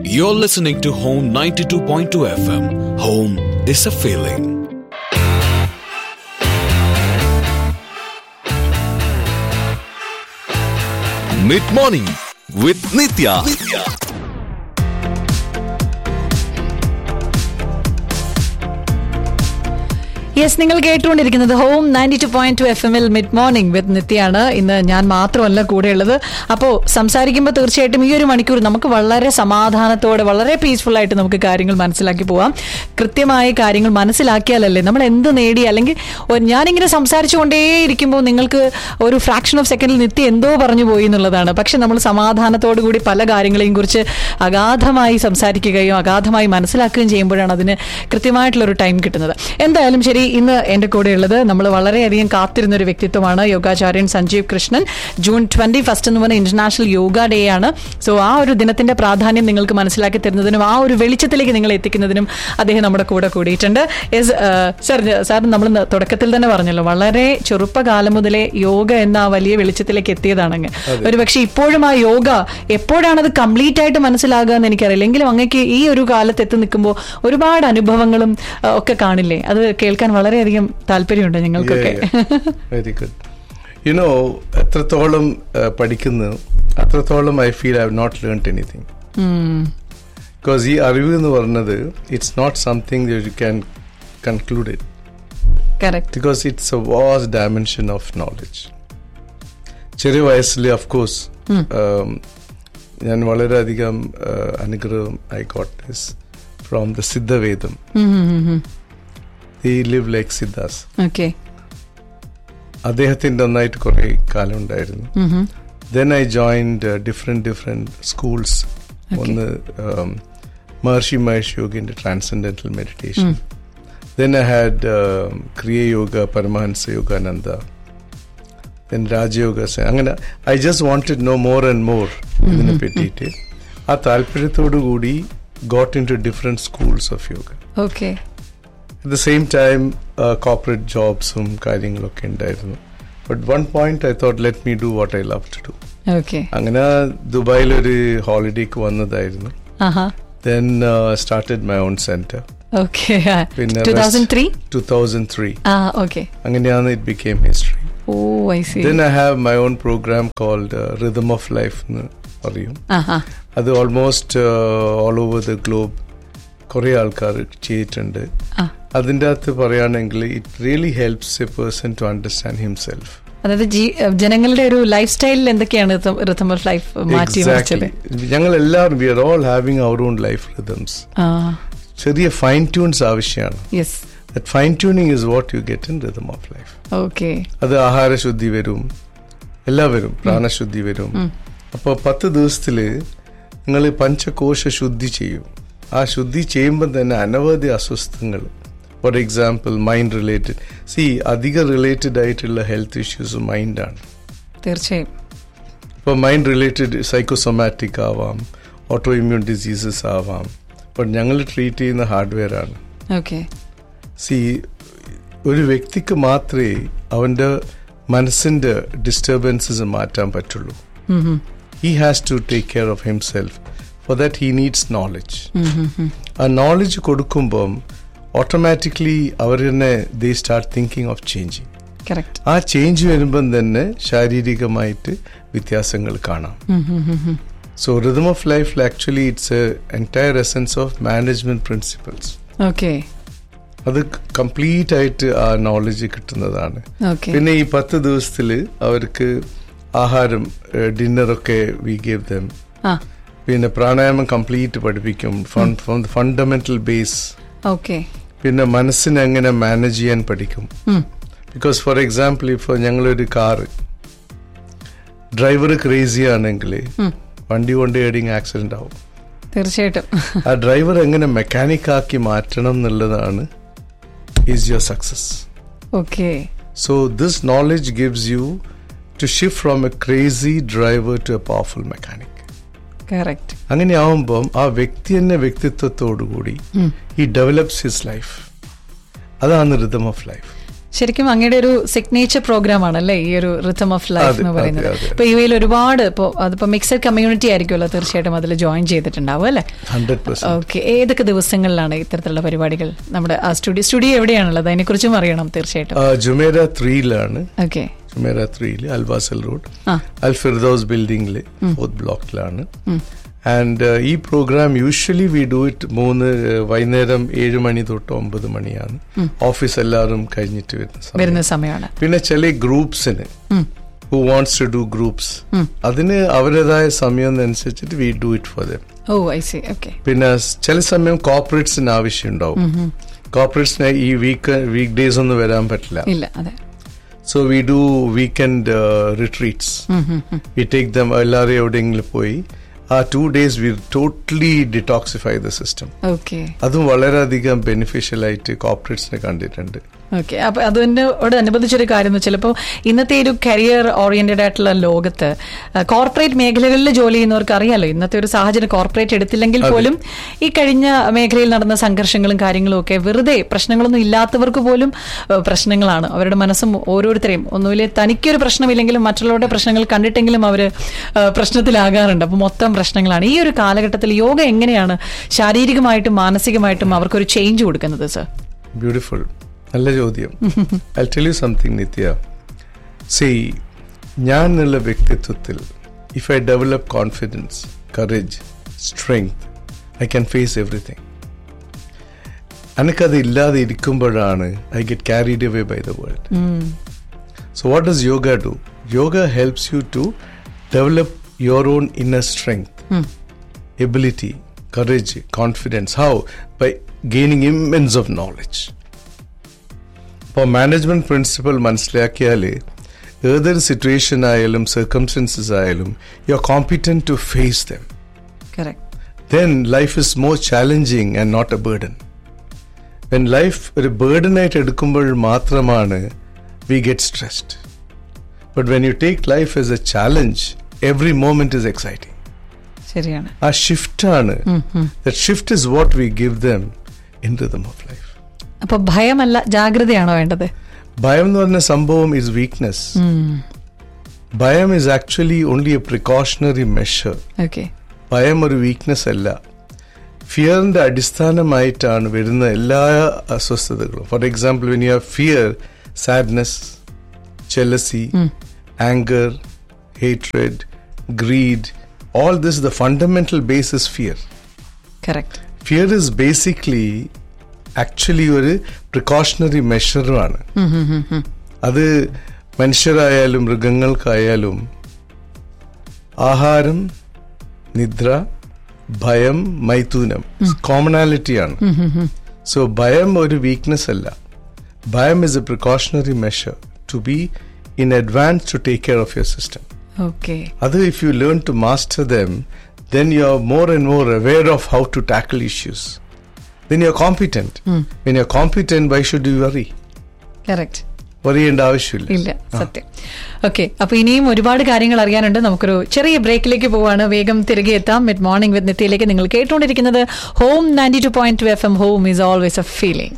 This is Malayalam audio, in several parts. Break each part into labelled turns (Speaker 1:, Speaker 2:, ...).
Speaker 1: You're listening to Home 92.2 FM. Home is a feeling. Mid morning with Nitya.
Speaker 2: Yes നിങ്ങൾ കേട്ടുകൊണ്ടിരിക്കുന്നത് home ninety two point two F എമ്മിൽ മിഡ് മോർണിംഗ് വിത്ത് നിത്യാണ് ഇന്ന് ഞാൻ മാത്രമല്ല കൂടെയുള്ളത് അപ്പോൾ സംസാരിക്കുമ്പോൾ തീർച്ചയായിട്ടും ഈ ഒരു മണിക്കൂർ നമുക്ക് വളരെ സമാധാനത്തോടെ വളരെ പീസ്ഫുൾ ആയിട്ട് നമുക്ക് കാര്യങ്ങൾ മനസ്സിലാക്കി പോവാം കൃത്യമായി കാര്യങ്ങൾ മനസ്സിലാക്കിയാലല്ലേ നമ്മൾ എന്ത് നേടി അല്ലെങ്കിൽ ഒ- ഞാനിങ്ങനെ സംസാരിച്ചുകൊണ്ടേയിരിക്കുമ്പോൾ നിങ്ങൾക്ക് ഒരു ഫ്രാക്ഷൻ ഓഫ് സെക്കൻഡിൽ നിത്യ എന്തോ പറഞ്ഞു പോയി എന്നുള്ളതാണ് പക്ഷെ നമ്മൾ സമാധാനത്തോടു കൂടി പല കാര്യങ്ങളെയും കുറിച്ച് അഗാധമായി സംസാരിക്കുകയും അഗാധമായി മനസ്സിലാക്കുകയും ചെയ്യുമ്പോഴാണ് അതിന് കൃത്യമായിട്ടുള്ളൊരു ടൈം കിട്ടുന്നത് എന്തായാലും ശരി ഇന്ന് എൻ്റെ കൂടെയുള്ളത് നമ്മൾ വളരെയധികം കാത്തിരുന്ന ഒരു വ്യക്തിത്വമാണ് യോഗാചാര്യൻ Sanjeev Krishnan June twenty first എന്ന് പറഞ്ഞ ഇന്റർനാഷണൽ യോഗ ഡേ ആണ് സോ ആ ഒരു ദിനത്തിന്റെ പ്രാധാന്യം നിങ്ങൾക്ക് മനസ്സിലാക്കി തരുന്നതിനും ആ ഒരു വെളിച്ചത്തിലേക്ക് നിങ്ങൾ എത്തിക്കുന്നതിനും അദ്ദേഹം നമ്മുടെ കൂടെ കൂടിയിട്ടുണ്ട് യെസ് സർ സാർ നമ്മൾ ന- തുടക്കത്തിൽ തന്നെ പറഞ്ഞല്ലോ വളരെ ചെറുപ്പകാലം മുതലേ യോഗ എന്ന ആ വലിയ വെളിച്ചത്തിലേക്ക് എത്തിയതാണങ്ങ് ഒരു പക്ഷെ ഇപ്പോഴും ആ യോഗ എപ്പോഴാണ് അത് കംപ്ലീറ്റ് ആയിട്ട് മനസ്സിലാകുക എന്ന് എനിക്കറിയില്ല എങ്കിലും അങ്ങക്ക് ഈ ഒരു കാലത്ത് എത്തി നിൽക്കുമ്പോൾ ഒരുപാട് അനുഭവങ്ങളും ആ, ഒക്കെ കാണില്ലേ അത് കേൾക്കാൻ വളരെയധികം താല്പര്യമുണ്ട് ഞങ്ങൾക്കൊക്കെ
Speaker 3: വെരി ഗുഡ് യു നോ എത്രത്തോളം uh, പഠിക്കുന്നു അത്രത്തോളം I feel I have not learn anything because ഈ അറിവ് എന്ന് പറഞ്ഞത് it's not something you can conclude it
Speaker 2: correct
Speaker 3: because it's a vast dimension of knowledge ചെറിയ വയസ്സിൽ ഓഫ് കോഴ്സ് ഞാൻ വളരെയധികം uh, അനുഗ്രഹം I got this from the Siddhavedam ഈ ലിവ് ലൈക്ക് സിദ്ധാസ്
Speaker 2: ഓക്കെ
Speaker 3: അദ്ദേഹത്തിന്റെ ഒന്നായിട്ട് കുറെ കാലം ഉണ്ടായിരുന്നു then I joined different different schools ഒന്ന് മഹർഷി മഹേഷ് യോഗിന്റെ transcendental meditation then I had Kriya Yoga Paramahamsa Yogananda then Rajayoga സ- അങ്ങനെ I just wanted know more and more ഇതിനെ പറ്റിയിട്ട് ആ താല്പര്യത്തോടു കൂടി got in to different schools of yoga
Speaker 2: okay
Speaker 3: at the same time corporate ജോബ്സും കാര്യങ്ങളൊക്കെ ഉണ്ടായിരുന്നു but one point I thought let me do what I love to do
Speaker 2: okay
Speaker 3: അങ്ങനെ ദുബായിൽ ഒരു ഹോളിഡേക്ക് വന്നതായിരുന്നു
Speaker 2: ആഹാ
Speaker 3: then started my own center
Speaker 2: okay
Speaker 3: പിന്നെ
Speaker 2: two thousand three
Speaker 3: two thousand three
Speaker 2: ആ ഓക്കെ
Speaker 3: അങ്ങനെയാണ് it became history
Speaker 2: oh I see
Speaker 3: then I have my own program called rhythm of life എന്ന് പറയും
Speaker 2: ആഹാ
Speaker 3: അത് almost all over the globe കുറെ ആൾക്കാർ ചെയ്തിട്ടുണ്ട്
Speaker 2: ആ
Speaker 3: അതിൻ്റെ അകത്ത് പറയുകയാണെങ്കിൽ it really helps a person to understand himself
Speaker 2: അതായത് ജീ- ജനങ്ങളുടെ ഒരു ലൈഫ് സ്റ്റൈലിൽ എന്തൊക്കെയാണ് റിതം ഓഫ് ലൈഫ് മാറ്റി മറിച്ചത്
Speaker 3: ഞങ്ങൾ എല്ലാവരും we are all having our own life rhythms
Speaker 2: ആ
Speaker 3: ചെറിയ ഫൈൻ ട്യൂൺസ് ആവശ്യമാണ്
Speaker 2: yes
Speaker 3: that fine tuning is what you get in rhythm of life
Speaker 2: okay
Speaker 3: അത് ആഹാരശുദ്ധി വരും എല്ലാം വരും പ്രാണശുദ്ധി വരും അപ്പോൾ പത്ത് ദിവസത്തില് നിങ്ങൾ പഞ്ചകോശ ശുദ്ധി ചെയ്യും ആ ശുദ്ധി ചെയ്യുമ്പോൾ തന്നെ അനവധി അസ്വസ്ഥങ്ങൾ for example mind related see അധികം റിലേറ്റഡ് ആയിട്ടുള്ള ഹെൽത്ത് ഇഷ്യൂസ് മൈൻഡാണ്
Speaker 2: തീർച്ചയായും
Speaker 3: ഇപ്പോൾ മൈൻഡ് റിലേറ്റഡ് സൈക്കോസൊമാറ്റിക് ആവാം ഓട്ടോ ഇമ്മ്യൂൺ ഡിസീസസ് ആവാം ബട്ട് ഞങ്ങൾ ട്രീറ്റ് ചെയ്യുന്ന ഹാർഡ്വെയർ ആണ്
Speaker 2: ഓക്കെ
Speaker 3: സി ഒരു വ്യക്തിക്ക് മാത്രമേ അവൻ്റെ മനസ്സിൻ്റെ ഡിസ്റ്റർബൻസസ് മാറ്റാൻ പറ്റുള്ളൂ he has to take care of himself for that he needs knowledge ആ നോളജ് കൊടുക്കുമ്പം ഓട്ടോമാറ്റിക്കലി അവർ തന്നെ they start thinking of changing
Speaker 2: correct
Speaker 3: ആ ചേഞ്ച് വരുമ്പം തന്നെ ശാരീരികമായിട്ട് വ്യത്യാസങ്ങൾ കാണാം സോ റിതം ഓഫ് ലൈഫിൽ actually it's entire essence of management principles
Speaker 2: okay
Speaker 3: അത് കംപ്ലീറ്റ് ആയിട്ട് ആ നോളജ് കിട്ടുന്നതാണ്
Speaker 2: ഓക്കെ
Speaker 3: പിന്നെ ഈ പത്ത് ദിവസത്തില് അവർക്ക് ആഹാരം ഡിന്നറൊക്കെ വി ഗേവ് ദം
Speaker 2: ആ
Speaker 3: പിന്നെ പ്രാണായാമം കംപ്ലീറ്റ് പഠിപ്പിക്കും ഫ്രം ഫണ്ടമെന്റൽ ബേസ്
Speaker 2: ഓക്കെ
Speaker 3: പിന്നെ മനസ്സിനെ എങ്ങനെ മാനേജ് ചെയ്യാൻ പഠിക്കും ബിക്കോസ് ഫോർ എക്സാമ്പിൾ ഇപ്പോൾ ഞങ്ങളൊരു കാറ് ഡ്രൈവർ ക്രേസി ആണെങ്കിൽ വണ്ടി കൊണ്ട് ഏടിങ് ആക്സിഡന്റ് ആവും
Speaker 2: തീർച്ചയായിട്ടും
Speaker 3: ആ ഡ്രൈവർ എങ്ങനെ മെക്കാനിക് ആക്കി മാറ്റണം എന്നുള്ളതാണ് is your success
Speaker 2: okay
Speaker 3: So this knowledge gives you to shift from a crazy driver to a powerful mechanic.
Speaker 2: Correct
Speaker 3: അങ്ങനെ ആവുമ്പം ആ വ്യക്തി തന്നെ വ്യക്തിത്വത്തോടു കൂടി ഈ ഡെവലപ്സ് ഹിസ് ലൈഫ് അതാണ് റിതം ഓഫ് ലൈഫ്
Speaker 2: ശരിക്കും അങ്ങയുടെ ഒരു സിഗ്നേച്ചർ പ്രോഗ്രാം ആണല്ലേ ഈ ഒരു റിതം ഓഫ് ലൈഫ്
Speaker 3: അതെ,
Speaker 2: എന്ന്
Speaker 3: അതെ,
Speaker 2: പറയുന്നത്
Speaker 3: അതെ.
Speaker 2: ഇപ്പൊ ഇവയിൽ ഒരുപാട് ഇപ്പോ അതിപ്പോ മിക്സഡ് കമ്മ്യൂണിറ്റി ആയിരിക്കുമല്ലോ തീർച്ചയായിട്ടും അതിൽ ജോയിൻ ചെയ്തിട്ടുണ്ടാവും അല്ലേ
Speaker 3: ഹൺഡ്രഡ് പെർസെന്റ്
Speaker 2: ഓക്കെ ഏതൊക്കെ ദിവസങ്ങളിലാണ് ഇത്തരത്തിലുള്ള പരിപാടികൾ നമ്മുടെ ആ സ്റ്റുഡിയോ സ്റ്റുഡിയോ എവിടെയാണുള്ളത് അതിനെക്കുറിച്ചും അറിയണം തീർച്ചയായിട്ടും
Speaker 3: ജുമേര ത്രീയിലാണ്
Speaker 2: ഓക്കെ
Speaker 3: ജുമേര ത്രീയില് അൽവാസൽ റോഡ്
Speaker 2: ആ
Speaker 3: അൽ ഫിർദൌസ് ബിൽഡിംഗിൽ ഫോർത്ത് ബ്ലോക്കിലാണ് ആൻഡ് ഈ program usually we do it മൂന്ന് uh, വൈകുന്നേരം ഏഴ് മണി തൊട്ട് ഒമ്പത് മണിയാണ് ഓഫീസ് എല്ലാവരും കഴിഞ്ഞിട്ട് വരുന്ന സമയം
Speaker 2: വരുന്ന സമയമാണ്
Speaker 3: പിന്നെ ചില ഗ്രൂപ്പ്സിന് who wants to do groups അതിന് അവരുടേതായ സമയം അനുസരിച്ചിട്ട് we do it for them
Speaker 2: oh I see okay
Speaker 3: പിന്നെ സ് ചില സമയം കോർപ്പറേറ്റ്സിന് ആവശ്യമുണ്ടാവും കോർപ്പറേറ്റ്സിന് ഈ വീക്ക് വീക്ക് ഡേയ്സ് ഒന്നും വരാൻ പറ്റില്ല
Speaker 2: ഇല്ല അതെ
Speaker 3: so we do weekend retreats we take them എല്ലാവരും എവിടെയെങ്കിലും പോയി ആ two days we totally detoxify the system
Speaker 2: okay
Speaker 3: അതും വളരെയധികം ബെനിഫിഷ്യൽ ആയിട്ട് കോർപ്പറേറ്റ്സിനെ കണ്ടിട്ടുണ്ട്
Speaker 2: ഓക്കെ അപ്പൊ അതിനോട് അനുബന്ധിച്ചൊരു കാര്യം എന്ന് വെച്ചാൽ ഇപ്പോൾ ഇന്നത്തെ ഒരു കരിയർ ഓറിയന്റഡ് ആയിട്ടുള്ള ലോകത്ത് കോർപ്പറേറ്റ് മേഖലകളിൽ ജോലി ചെയ്യുന്നവർക്ക് അറിയാലോ ഇന്നത്തെ ഒരു സാഹചര്യം കോർപ്പറേറ്റ് എടുത്തില്ലെങ്കിൽ പോലും ഈ കഴിഞ്ഞ മേഖലയിൽ നടന്ന സംഘർഷങ്ങളും കാര്യങ്ങളും ഒക്കെ വെറുതെ പ്രശ്നങ്ങളൊന്നും ഇല്ലാത്തവർക്ക് പോലും ഏഹ്, പ്രശ്നങ്ങളാണ് അവരുടെ മനസ്സും ഓരോരുത്തരെയും ഒന്നുമില്ല തനിക്കൊരു പ്രശ്നമില്ലെങ്കിലും മറ്റുള്ളവരുടെ പ്രശ്നങ്ങൾ കണ്ടിട്ടെങ്കിലും അവർ പ്രശ്നത്തിലാകാറുണ്ട് അപ്പോൾ മൊത്തം പ്രശ്നങ്ങളാണ് ഈ ഒരു കാലഘട്ടത്തിൽ യോഗ എങ്ങനെയാണ് ശാരീരികമായിട്ടും മാനസികമായിട്ടും അവർക്കൊരു ചേഞ്ച് കൊടുക്കുന്നത് സർ
Speaker 3: ബ്യൂട്ടിഫുൾ നല്ല ചോദ്യം I tell you something Nithya see ഞാൻ എന്നുള്ള വ്യക്തിത്വത്തിൽ if I develop confidence courage strength I can face everything എനിക്കത് ഇല്ലാതെ ഇരിക്കുമ്പോഴാണ് I get carried away by the world So, what does yoga do? Yoga helps you to develop your own inner strength, ability, courage, confidence. How? By gaining immense of knowledge. ഇപ്പോൾ മാനേജ്മെന്റ് പ്രിൻസിപ്പൽ മനസ്സിലാക്കിയാൽ ഏതൊരു സിറ്റുവേഷൻ ആയാലും സർക്കംസ്റ്റൻസസ് ആയാലും you are competent to face them
Speaker 2: correct
Speaker 3: then life is more challenging and not a burden. When life ഒരു burden ആയിട്ട് എടുക്കുമ്പോൾ മാത്രമാണ് we get stressed. But when you take life as a challenge, every moment is exciting.
Speaker 2: ശരിയാണ്
Speaker 3: ആ ഷിഫ്റ്റ് ആണ് that shift is what we give them in rhythm of life.
Speaker 2: അപ്പൊ ഭയമല്ല ജാഗ്രതയാണോ വേണ്ടത്
Speaker 3: ഭയം എന്ന് പറഞ്ഞ സംഭവം is weakness. ഭയം is actually only a precautionary measure.
Speaker 2: Okay
Speaker 3: ഭയം ഒരു വീക്ക്നെസ് അല്ല ഫിയറിന്റെ അടിസ്ഥാനമായിട്ടാണ് വരുന്ന എല്ലാ അസ്വസ്ഥതകളും for example when you have fear sadness jealousy anger hatred greed all this the fundamental base is fear
Speaker 2: correct
Speaker 3: fear is basically actually ഒരു പ്രിക്കോഷണറി മെഷറുമാണ് അത് മനുഷ്യരായാലും മൃഗങ്ങൾക്കായാലും ആഹാരം നിദ്ര ഭയം മൈഥൂനം കോമണാലിറ്റിയാണ് സോ ഭയം ഒരു വീക്ക്നെസ് അല്ല ഭയം is a precautionary measure to be in advance to take care of your system
Speaker 2: okay
Speaker 3: അത് if you learn to master them then you are more and more aware of how to tackle issues. Then you're competent. When you're competent, why should you worry?
Speaker 2: Correct
Speaker 3: Worry ചെയ്യേണ്ട ആവശ്യമില്ല
Speaker 2: ഇല്ല സത്യം ഓക്കെ അപ്പൊ ഇനിയും ഒരുപാട് കാര്യങ്ങൾ അറിയാനുണ്ട് നമുക്കൊരു ചെറിയ ബ്രേക്കിലേക്ക് പോവാണ് വേഗം തിരികെ എത്താം മിഡ് മോർണിംഗ് വിത്ത് നിത്യയിലേക്ക് നിങ്ങൾ കേട്ടുകൊണ്ടിരിക്കുന്നത് home ninety two point two F M home is always a feeling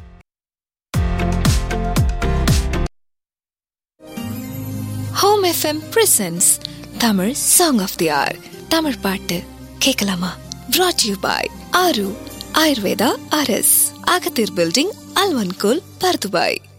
Speaker 4: home FM presents Tamil song of the hour Tamil பாட்டு கேட்கலாமா brought யூ பாய் ஆரு ஆயுர்வேதா அரஸ் அகத்தீர் பில்டிங் அல்வன்கோல் பர்துபாய்